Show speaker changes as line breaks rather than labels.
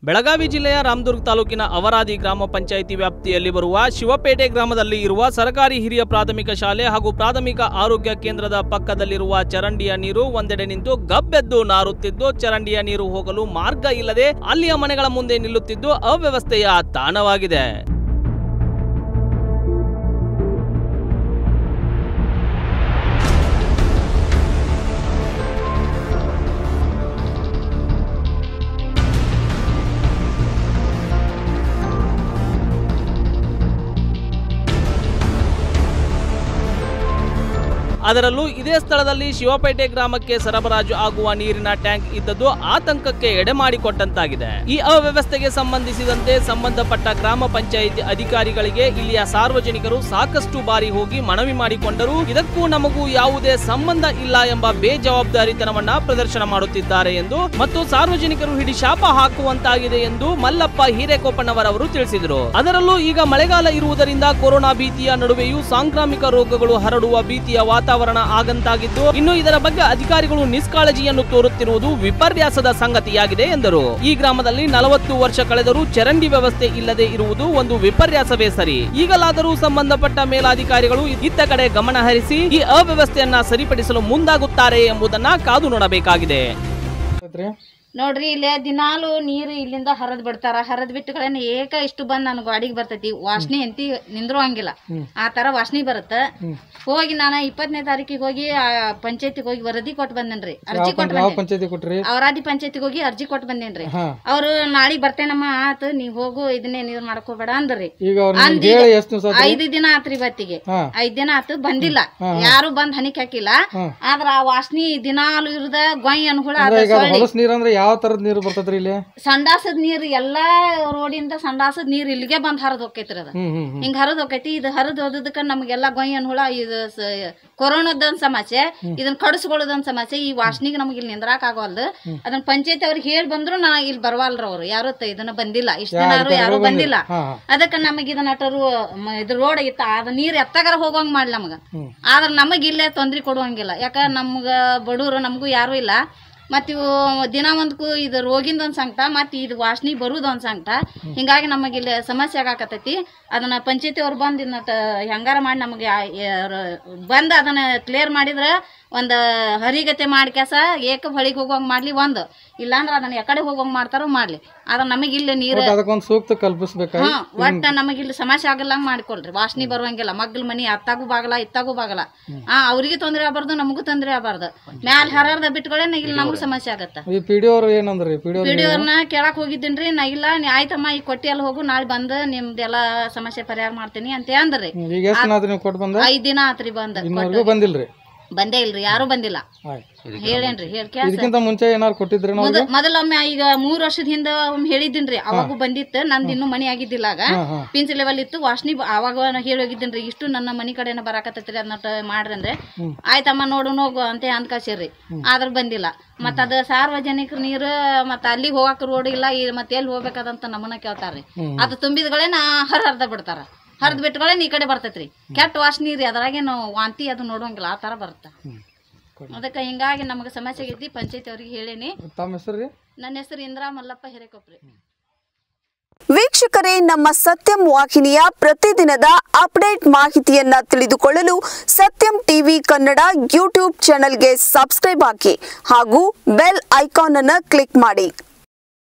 ಬೆಳಗಾವಿ ಜಿಲ್ಲೆಯ ರಾಮದುರ್ಗ ತಾಲೂಕಿನ ಅವರಾದಿ ಗ್ರಾಮ ಪಂಚಾಯಿತಿ ವ್ಯಾಪ್ತಿಯಲ್ಲಿ ಬರುವ ಶಿವಪೇಟೆ ಗ್ರಾಮದಲ್ಲಿ ಇರುವ ಸರ್ಕಾರಿ ಹಿರಿಯ ಪ್ರಾಥಮಿಕ ಶಾಲೆ ಹಾಗೂ ಪ್ರಾಥಮಿಕ ಆರೋಗ್ಯ ಕೇಂದ್ರದ ಪಕ್ಕದಲ್ಲಿರುವ ಚರಂಡಿಯ ನೀರು ಒಂದೆಡೆ ನಿಂತು ಗಬ್ಬೆದ್ದು ನಾರುತ್ತಿದ್ದು ಚರಂಡಿಯ ನೀರು ಹೋಗಲು ಮಾರ್ಗ ಇಲ್ಲದೆ ಅಲ್ಲಿಯ ಮನೆಗಳ ಮುಂದೆ ನಿಲ್ಲುತ್ತಿದ್ದು ಅವ್ಯವಸ್ಥೆಯ ತಾಣವಾಗಿದೆ ಅದರಲ್ಲೂ ಇದೇ ಸ್ಥಳದಲ್ಲಿ ಶಿವಪೇಟೆ ಗ್ರಾಮಕ್ಕೆ ಸರಬರಾಜು ಆಗುವ ನೀರಿನ ಟ್ಯಾಂಕ್ ಇದ್ದದ್ದು ಆತಂಕಕ್ಕೆ ಎಡೆ ಮಾಡಿಕೊಟ್ಟಂತಾಗಿದೆ ಈ ಅವ್ಯವಸ್ಥೆಗೆ ಸಂಬಂಧಿಸಿದಂತೆ ಸಂಬಂಧಪಟ್ಟ ಗ್ರಾಮ ಪಂಚಾಯಿತಿ ಅಧಿಕಾರಿಗಳಿಗೆ ಇಲ್ಲಿಯ ಸಾರ್ವಜನಿಕರು ಸಾಕಷ್ಟು ಬಾರಿ ಹೋಗಿ ಮನವಿ ಮಾಡಿಕೊಂಡರೂ ಇದಕ್ಕೂ ನಮಗೂ ಯಾವುದೇ ಸಂಬಂಧ ಇಲ್ಲ ಎಂಬ ಬೇಜವಾಬ್ದಾರಿತನವನ್ನ ಪ್ರದರ್ಶನ ಮಾಡುತ್ತಿದ್ದಾರೆ ಎಂದು ಮತ್ತು ಸಾರ್ವಜನಿಕರು ಹಿಡಿ ಶಾಪ ಹಾಕುವಂತಾಗಿದೆ ಎಂದು ಮಲ್ಲಪ್ಪ ಹಿರೇಕೊಪ್ಪಣ್ಣವರವರು ತಿಳಿಸಿದರು ಅದರಲ್ಲೂ ಈಗ ಮಳೆಗಾಲ ಇರುವುದರಿಂದ ಕೊರೋನಾ ಭೀತಿಯ ನಡುವೆಯೂ ಸಾಂಕ್ರಾಮಿಕ ರೋಗಗಳು ಹರಡುವ ಭೀತಿಯ ವಾತಾವರಣ ಆಗಂತಾಗಿದ್ದು ಇನ್ನು ಇದರ ಬಗ್ಗೆ ಅಧಿಕಾರಿಗಳು ನಿಷ್ಕಾಳಜಿಯನ್ನು ತೋರುತ್ತಿರುವುದು ವಿಪರ್ಯಾಸದ ಸಂಗತಿಯಾಗಿದೆ ಎಂದರು ಈ ಗ್ರಾಮದಲ್ಲಿ ನಲವತ್ತು ವರ್ಷ ಕಳೆದರೂ ಚರಂಡಿ ವ್ಯವಸ್ಥೆ ಇಲ್ಲದೆ ಇರುವುದು ಒಂದು ವಿಪರ್ಯಾಸವೇ ಸರಿ ಈಗಲಾದರೂ ಸಂಬಂಧಪಟ್ಟ ಮೇಲಾಧಿಕಾರಿಗಳು ಇತ್ತ ಕಡೆ ಗಮನ ಹರಿಸಿ ಈ ಅವ್ಯವಸ್ಥೆಯನ್ನ ಸರಿಪಡಿಸಲು ಮುಂದಾಗುತ್ತಾರೆ ಎಂಬುದನ್ನ ಕಾದು ನೋಡಬೇಕಾಗಿದೆ
ಐತ್ರಿ
ನೋಡ್ರಿ ಇಲ್ಲೇ ದಿನಾಲು ನೀರು ಇಲ್ಲಿಂದ ಹರಿದ್ ಬಿಡ್ತಾರ ಹರಿದ್ ಬಿಟ್ಟುಗಳೇನ ಏಕ ಇಷ್ಟು ಬಂದ್ ನನ್ ಗಾಡಿಗೆ ಬರ್ತೈತಿ ವಾಸನೆ ಎಂತಿ ನಿಂದ್ರು ಹಂಗಿಲ್ಲ ಆ ತರ ವಾಸನೆ ಬರುತ್ತ ಹೋಗಿ ನಾನು ಇಪ್ಪತ್ತನೇ ತಾರೀಕಿಗೆ ಹೋಗಿ ಪಂಚಾಯತಿಗೆ ಹೋಗಿ ವರದಿ ಕೊಟ್ಟು ಬಂದೇನ್ರಿ ಅರ್ಜಿ ಕೊಟ್ಟು
ಯಾವ
ಬಂದೇನ್
ಪಂಚಾಯತಿ ಕೊಟ್ರಿ
ಅವರಾದಿ ಪಂಚಾಯತಿಗೆ ಹೋಗಿ ಅರ್ಜಿ ಕೊಟ್ಟು ಬಂದೇನ್ರಿ
ಹಾ
ಅವ್ರು ನಾಳಿಗ್ ಬರ್ತೇನಮ್ಮ ಆತು ನೀವ್ ಹೋಗು ಇದನ್ನೇ ನೀರ್ ಮಾಡ್ಕೋಬೇಡ ಅಂದ್ರಿ
ಈಗ ಅವ್ರು
ಅಂದ್
ನಿಮ್ಗೆ ಹೇಳಿ ಎಷ್ಟು ದಿವಸ
ಐದು ದಿನ ಆತ್ರಿ ಬತ್ತಿಗೆ
ಹಾ
ಐದ್ ದಿನ ಆತು ಬಂದಿಲ್ಲ ಯಾರು ಬಂದ್ ಹನಿಕ್ ಹಾಕಿಲ್ಲ
ಹಾ.
ಆದ್ರ ಆ ವಾಸನಿ ದಿನಾಲು ಇರುದ ಗೊಯ್ ಅನ್ಹುಳ ಅದ
ಅಂದ್ರೆ ಈಗ
ಸೊಳ್ಳಿ
ಹೊಲಸ್ ನೀರ್ ಅಂದ್ರೆ ಯಾವ ತರದ್ ನೀರು ಬರ್ತೈತ್ರಿ ಇಲ್ಲಿ
ಸಂಡಾಸದ ನೀರ್ ಎಲ್ಲಾ ರೋಡಿಂದ ಸಂಡಾಸದ ನೀರ್ ಇಲ್ಲಿಗೆ ಬಂದ್ ಹರಿದ್ ಹೋಕೈತ್ರಿ ಅದ
ಹ್ಮ್ ಹ್ಮ್ ಹ್ಮ್
ಹಿಂಗ್ ಹರಿದ್ ಹೋಕೈತಿ ಇದು ಹರಿದ್ ಹೋದದಕ್ಕ ನಮ್ಗೆಲ್ಲಾ ಗೊಯ್ ಅನ್ಹುಳ ಇದು ಕೊರೋನಾದೊಂದ್ ಸಮಸ್ಯೆ ಇದನ್ನ ಕಡಿಸ್ಕೊಳ್ಳೋದೊಂದ್ ಸಮಸ್ಯೆ ಈ ವಾಸನಿಗೆ ನಮ್ಗೆ ಇಲ್ಲಿ ನಿಂದ್ರಾಕ್ ಆಗೋಲ್ದು ಅದನ್ನ ಪಂಚಾಯತಿ ಅವ್ರಿಗೆ ಹೇಳಿ ಬಂದ್ರು ನಾ ಇಲ್ಲಿ ಬರವಲ್ರ ಅವ್ರು ಯಾರು ತ- ಇದನ್ನ ಬಂದಿಲ್ಲ ಇಷ್ಟ ದಿನ ಯಾರು ಯಾರು ಬಂದಿಲ್ಲ
ಹಾ ಹಾ
ಅದಕ್ಕ ನಮಗ ಇದನ್ನ ಅಟರು ಮ- ಇದು ರೋಡ್ ಇತ್ತ ಅದ ನೀರ್ ಎತ್ತಗಾರ ಹೋಗೋಂಗ್ ಮಾಡ್ಲಿ ನಮಗ ಆದ್ರ ನಮಗ್ ಇಲ್ಲೇ ತೊಂದ್ರೆ ಕೊಡುವಂಗಿಲ್ಲ ಯಾಕ ನಮ್ಗ ಬಡವ್ರು ನಮಗೂ ಯಾರು ಇಲ್ಲ ಮತ್ ಇವು ದಿನ ಒಂದ್ಕು ಇದು ರೋಗಿಂದ ಒಂದ್ ಸಂಕಟ ಮತ್ ಇದು ವಾಸನಿ ಬರುದ ಒಂದ್ ಸಂಕಟ ಹಿಂಗಾಗಿ ನಮಗ್ ಇಲ್ಲಿ ಸಮಸ್ಯೆ ಆಗಾಕತ್ತೈತಿ ಅದನ್ನ ಪಂಚಾಯತಿ ಅವ್ರು ಬಂದ್ ಇದನ್ನ ತ- ಹೆಂಗಾರ ಮಾಡಿ ನಮಗೆ ಬಂದ್ ಅದನ್ನ ಕ್ಲಿಯರ್ ಮಾಡಿದ್ರ ಒಂದ್ ಹರಿಗತೆ ಮಾಡಿ ಕೆಸ ಏಕ ಹೊಳಿಗೆ ಹೋಗೋಂಗ್ ಮಾಡ್ಲಿ ಒಂದ್ ಇಲ್ಲಾಂದ್ರ ಅದನ್ನ ಯಾಕಡೆ ಹೋಗೋಂಗ್ ಮಾಡ್ತಾರೋ ಮಾಡ್ಲಿ ಆದ್ರ ನಮಗ್ ಇಲ್ಲಿ ನೀರ್
ಒಟ್ಟು ಅದಕ್ಕೊಂದ್ ಸೂಕ್ತ ಕಲ್ಪಿಸ್ಬೇಕಾಗಿ
ಹಾ ಒಟ್ಟ ನಮಗ್ ಇಲ್ಲಿ ಸಮಸ್ಯೆ ಆಗಲ್ಲಂಗ್ ಮಾಡ್ಕೊಳ್ರಿ ವಾಸನಿ ಬರುವಂಗಿಲ್ಲ ಮಗ್ಲ ಮನಿ ಅತ್ತಾಗೂ ಬಾಗಲ ಇತ್ತಾಗೂ ಬಾಗಲ ಆ ಅವ್ರಿಗೆ ತೊಂದ್ರೆ ಆಗ್ಬಾರ್ದು ನಮಗೂ ತೊಂದ್ರೆ ಆಗ್ಬಾರ್ದು ಮ್ಯಾಲ ಹರಾರ್ದ ಬಿಟ್ಕೊಳ್ಳೆ ಇಲ್ಲಿ ನಮಗೂ ಸಮಸ್ಯೆ ಆಗತ್ತ
ಈ ಪಿ ಡಿ ಅವ್ರು ಏನಂದ್ರಿ ಪಿ ಡಿ
ಪಿ ಡಿ ಅವ್ರನ್ನ ಕೇಳಕ್ ಹೋಗಿದ್ದೀನ್ರಿ ನಾ ಇಲ್ಲ ನೀ ಆಯ್ತಮ್ಮ ಈಗ ಕೊಟ್ಟಿ ಅಲ್ಲಿ ಹೋಗು ನಾಳೆ ಬಂದ್ ನಿಮ್ದೆಲ್ಲ ಸಮಸ್ಯೆ ಪರಿಹಾರ ಮಾಡ್ತೀನಿ ಅಂತ ಅಂದ್ರಿ
ಈಗ ಎಷ್ಟು ದಿನ ಆತ್ರಿ ನೀವು ಕೊಟ್ಟು ಬಂದ
ಐದ್ ದಿನ ಆತ್ರಿ ಬಂದ್
ಇನ್ನವರೆಗೂ ಬಂದಿಲ್ರಿ
ಬಂದೇ ಇಲ್ರಿ ಯಾರು ಬಂದಿಲ್ಲ
ಆಯ್ತು
ಹೇಳೇನ್ರಿ ಹೇಳ್ ಕೇಳ್ಸ
ಇದಕ್ಕಿಂತ ಮುಂಚೆ ಏನಾರು ಕೊಟ್ಟಿದ್ರಿ ನಾವು
ಮೊದ ಮೊದಲೊಮ್ಮೆ ಈಗ ಮೂರ್ ವರ್ಷದ ಹಿಂದ ಒಮ್ಮೆ ಹೇಳಿದ್ದೀನ್ರಿ ಅವಾಗೂ ಬಂದಿತ್ತು ನಂದ್ ಇನ್ನೂ ಮನಿ ಆಗಿದ್ದಿಲ್ಲ ಆಗ
ಹಾ ಹಾ
ಪಿಂಚ್ ಲೆವೆಲ್ ಇತ್ತು ವಾಸನಿ ಅವಾಗ ಹೇಳಿ ಹೋಗಿದ್ದೀನ್ರಿ ಇಷ್ಟು ನನ್ನ ಮನಿ ಕಡೆನ ಬರಾಕತ್ತೈತ್ರಿ ಅದನ್ನ ಮಾಡ್ರಿ ಅಂದ್ರೆ ಆಯ್ತಮ್ಮ ನೋಡು ಹೋಗು ಅಂತ ಅಂದ್ ಕಳ್ಸಿರ್ರಿ ಆದ್ರ ಬಂದಿಲ್ಲ ಮತ್ತ ಅದ ಸಾರ್ವಜನಿಕರ ನೀರು ಮತ್ತ ಅಲ್ಲಿಗೆ ಹೋಗಾಕ ರೋಡ್ ಇಲ್ಲ ಈ ಮತ್ತೆ ಎಲ್ಲಿ ಹೋಗ್ಬೇಕಾದಂತ ನಮ್ಮನ್ನ ಕೇಳ್ತಾರ್ರಿ ಅದು ತುಂಬಿದಗಳೇ ನಾ ಹರ ಹರ್ದ ಬಿಡ್ತಾರ ಹರ್ದ್ ಬಿಟ್ಗಳೇ ಈ ಕಡೆ ಬರ್ತೈತ್ರಿ ಕೆಟ್ಟ ವಾಸನಿ ರೀ ಅದ್ರಾಗೇನು ವಾಂತಿ ಅದು ನೋಡೋಂಗಿಲ್ಲ ಆ ತರ ಬರುತ್ತ ಅದಕ್ಕೆ ಹಿಂಗಾಗಿ ನಮಗೆ ಸಮಸ್ಯೆ ಆಗೈತಿ ಪಂಚಾಯತಿ ಅವ್ರಿಗೆ ಹೇಳೇನಿ
ತಮ್ಮ ಹೆಸರು ರೀ
ನನ್ನ ಹೆಸರು ಇಂದ್ರಾ ಮಲ್ಲಪ್ಪ ಹಿರೇಕೊಪ್ರಿ
ವೀಕ್ಷಕರೇ ನಮ್ಮ ಸತ್ಯಂ ವಾಹಿನಿಯ ಪ್ರತಿದಿನದ ಅಪ್ಡೇಟ್ ಮಾಹಿತಿಯನ್ನ ತಿಳಿದುಕೊಳ್ಳಲು ಸತ್ಯಂ ಟಿವಿ ಕನ್ನಡ ಯೂಟ್ಯೂಬ್ ಚಾನೆಲ್ಗೆ ಸಬ್ಸ್ಕ್ರೈಬ್ ಹಾಕಿ ಹಾಗೂ ಬೆಲ್ ಐಕಾನ್ ಅನ್ನು ಕ್ಲಿಕ್ ಮಾಡಿ